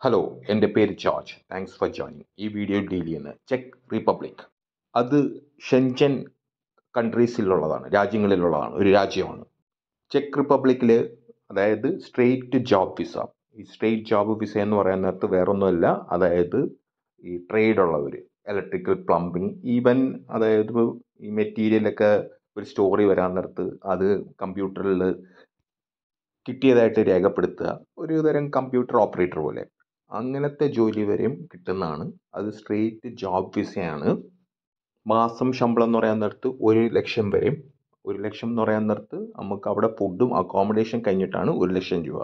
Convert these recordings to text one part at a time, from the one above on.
hello എൻ്റെ പേര് George thanks for joining ഈ വീഡിയോ ഡീൽ ചെയ്യുന്നത് ചെക്ക് റിപ്പബ്ലിക് അത് ഷെൻജൻ കൺട്രീസിലുള്ളതാണ് രാജ്യങ്ങളിലുള്ളതാണ് ഒരു രാജ്യമാണ് ചെക്ക് റിപ്പബ്ലിക്കിൽ അതായത് സ്ട്രെയിറ്റ് ജോബ് വിസ ഈ സ്ട്രെയിറ്റ് ജോബ് വിസ എന്ന് പറയുന്നിടത്ത് വേറൊന്നുമല്ല അതായത് ഈ ട്രേഡ് ഉള്ളവർ ഇലക്ട്രിക്കൽ പ്ലംബിങ് ഈവൻ അതായത് ഇപ്പോൾ ഈ മെറ്റീരിയലൊക്കെ ഒരു സ്റ്റോറി വരാൻ നേരത്ത് അത് കമ്പ്യൂട്ടറിൽ കിട്ടിയതായിട്ട് രേഖപ്പെടുത്തുക ഒരു തരം കമ്പ്യൂട്ടർ ഓപ്പറേറ്റർ പോലെ അങ്ങനത്തെ ജോലി വരെയും കിട്ടുന്നതാണ് അത് സ്ട്രെയിറ്റ് ജോബ് വിസയാണ് മാസം ശമ്പളം എന്ന് പറയാൻ നേരത്ത് ഒരു ലക്ഷം വരെയും ഒരു ലക്ഷം എന്ന് പറയാൻ നേരത്ത് നമുക്ക് അവിടെ ഫുഡും അക്കോമഡേഷൻ കഴിഞ്ഞിട്ടാണ് ഒരു ലക്ഷം രൂപ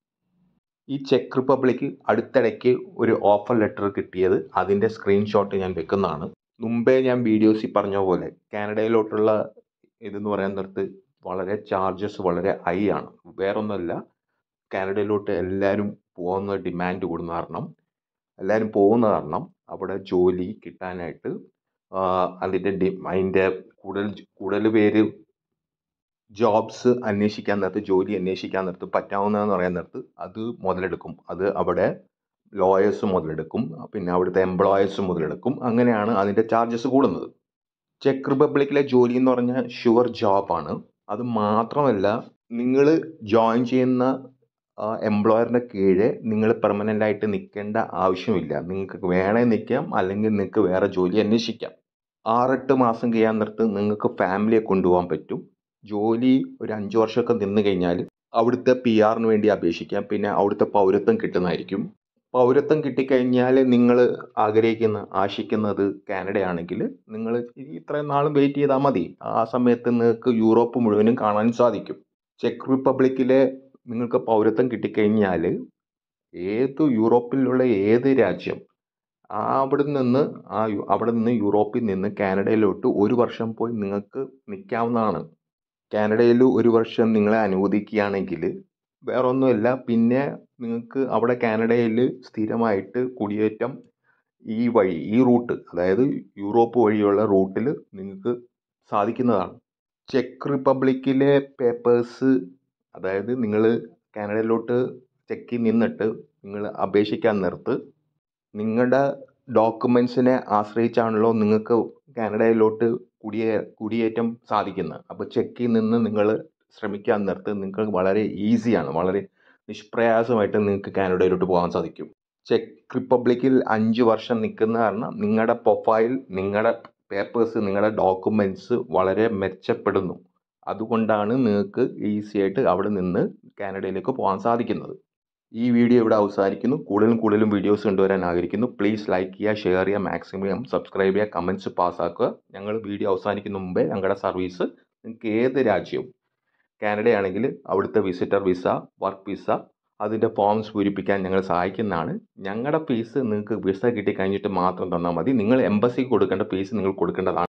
ഈ ചെക്ക് റിപ്പബ്ലിക്ക് അടുത്തിടയ്ക്ക് ഒരു ഓഫർ ലെറ്റർ കിട്ടിയത് അതിൻ്റെ സ്ക്രീൻഷോട്ട് ഞാൻ വെക്കുന്നതാണ് മുമ്പേ ഞാൻ വീഡിയോസിൽ പറഞ്ഞ പോലെ കാനഡയിലോട്ടുള്ള ഇതെന്ന് പറയാൻ നേരത്ത് വളരെ ചാർജസ് വളരെ ഹൈ ആണ് വേറൊന്നുമല്ല കാനഡയിലോട്ട് എല്ലാവരും പോകുന്ന ഡിമാൻഡ് കൂടുന്ന കാരണം എല്ലാവരും പോകുന്ന കാരണം അവിടെ ജോലി കിട്ടാനായിട്ട് അതിൻ്റെ ഡി അതിൻ്റെ കൂടുതൽ കൂടുതൽ പേര് ജോബ്സ് അന്വേഷിക്കാൻ നേരത്ത് ജോലി അന്വേഷിക്കാൻ നേരത്ത് പറ്റാവുന്നതെന്ന് പറയാൻ നേരത്ത് അത് മുതലെടുക്കും അത് അവിടെ ലോയേഴ്സ് മുതലെടുക്കും പിന്നെ അവിടുത്തെ എംപ്ലോയേഴ്സ് മുതലെടുക്കും അങ്ങനെയാണ് അതിൻ്റെ ചാർജസ് കൂടുന്നത് ചെക്ക് റിപ്പബ്ലിക്കിലെ ജോലി എന്ന് പറഞ്ഞാൽ ഷുവർ ജോബാണ് അത് മാത്രമല്ല നിങ്ങൾ ജോയിൻ ചെയ്യുന്ന എംപ്ലോയറിൻ്റെ കീഴെ നിങ്ങൾ പെർമനൻ്റ് ആയിട്ട് നിൽക്കേണ്ട ആവശ്യമില്ല നിങ്ങൾക്ക് വേണേ നിൽക്കാം അല്ലെങ്കിൽ നിങ്ങൾക്ക് വേറെ ജോലി അന്വേഷിക്കാം ആറെട്ട് മാസം കഴിയാൻ നേരത്ത് നിങ്ങൾക്ക് ഫാമിലിയെ കൊണ്ടുപോകാൻ പറ്റും ജോലി ഒരു അഞ്ച് വർഷമൊക്കെ നിന്ന് കഴിഞ്ഞാൽ അവിടുത്തെ പി ആറിന് വേണ്ടി അപേക്ഷിക്കാം പിന്നെ അവിടുത്തെ പൗരത്വം കിട്ടുന്നതായിരിക്കും പൗരത്വം കിട്ടിക്കഴിഞ്ഞാൽ നിങ്ങൾ ആഗ്രഹിക്കുന്ന ആശിക്കുന്നത് കാനഡയാണെങ്കിൽ നിങ്ങൾ ഇത്രയും നാളും വെയിറ്റ് ചെയ്താൽ മതി ആ സമയത്ത് നിങ്ങൾക്ക് യൂറോപ്പ് മുഴുവനും കാണാൻ സാധിക്കും ചെക്ക് റിപ്പബ്ലിക്കിലെ നിങ്ങൾക്ക് പൗരത്വം കിട്ടിക്കഴിഞ്ഞാൽ ഏത് യൂറോപ്പിലുള്ള ഏത് രാജ്യം അവിടെ നിന്ന് ആ അവിടെ നിന്ന് യൂറോപ്പിൽ നിന്ന് കാനഡയിലോട്ട് ഒരു വർഷം പോയി നിങ്ങൾക്ക് നിൽക്കാവുന്നതാണ് കാനഡയിൽ ഒരു വർഷം നിങ്ങളെ അനുവദിക്കുകയാണെങ്കിൽ വേറെ ഒന്നുമില്ല പിന്നെ നിങ്ങൾക്ക് അവിടെ കാനഡയിൽ സ്ഥിരമായിട്ട് കുടിയേറ്റം ഈ വഴി ഈ റൂട്ട് അതായത് യൂറോപ്പ് വഴിയുള്ള റൂട്ടിൽ നിങ്ങൾക്ക് സാധിക്കുന്നതാണ് ചെക്ക് റിപ്പബ്ലിക്കിലെ പേപ്പേഴ്സ് അതായത് നിങ്ങൾ കാനഡയിലോട്ട് ചെക്കിൽ നിന്നിട്ട് നിങ്ങൾ അപേക്ഷിക്കാൻ നേരത്ത് നിങ്ങളുടെ ഡോക്യുമെൻസിനെ ആശ്രയിച്ചാണല്ലോ നിങ്ങൾക്ക് കാനഡയിലോട്ട് കുടിയേ കുടിയേറ്റം സാധിക്കുന്നത് അപ്പോൾ ചെക്കിൽ നിന്ന് നിങ്ങൾ ശ്രമിക്കാൻ നേരത്ത് നിങ്ങൾക്ക് വളരെ ഈസിയാണ് വളരെ നിഷ്പ്രയാസമായിട്ട് നിങ്ങൾക്ക് കാനഡയിലോട്ട് പോകാൻ സാധിക്കും ചെക്ക് റിപ്പബ്ലിക്കിൽ അഞ്ച് വർഷം നിൽക്കുന്ന കാരണം നിങ്ങളുടെ പ്രൊഫൈൽ നിങ്ങളുടെ പേപ്പേഴ്സ് നിങ്ങളുടെ ഡോക്യുമെൻറ്റ്സ് വളരെ മെച്ചപ്പെടുന്നു അതുകൊണ്ടാണ് നിങ്ങൾക്ക് ഈസി ആയിട്ട് അവിടെ നിന്ന് കാനഡയിലേക്ക് പോകാൻ സാധിക്കുന്നത് ഈ വീഡിയോ ഇവിടെ അവസാനിക്കുന്നു കൂടുതലും കൂടുതലും വീഡിയോസ് കണ്ടുവരാൻ ആഗ്രഹിക്കുന്നു പ്ലീസ് ലൈക്ക് ചെയ്യുക ഷെയർ ചെയ്യുക മാക്സിമം സബ്സ്ക്രൈബ് ചെയ്യുക കമൻറ്റ്സ് പാസ്സാക്കുക ഞങ്ങൾ വീഡിയോ അവസാനിക്കുന്ന മുമ്പേ ഞങ്ങളുടെ സർവീസ് നിങ്ങൾക്ക് ഏത് രാജ്യവും കാനഡയാണെങ്കിൽ അവിടുത്തെ വിസിറ്റർ വിസ വർക്ക് വിസ അതിൻ്റെ ഫോംസ് പൂരിപ്പിക്കാൻ ഞങ്ങൾ സഹായിക്കുന്നതാണ് ഞങ്ങളുടെ ഫീസ് നിങ്ങൾക്ക് വിസ കിട്ടി കഴിഞ്ഞിട്ട് മാത്രം തന്നാൽ മതി നിങ്ങൾ എംബസിക്ക് കൊടുക്കേണ്ട ഫീസ് നിങ്ങൾ കൊടുക്കേണ്ടതാണ്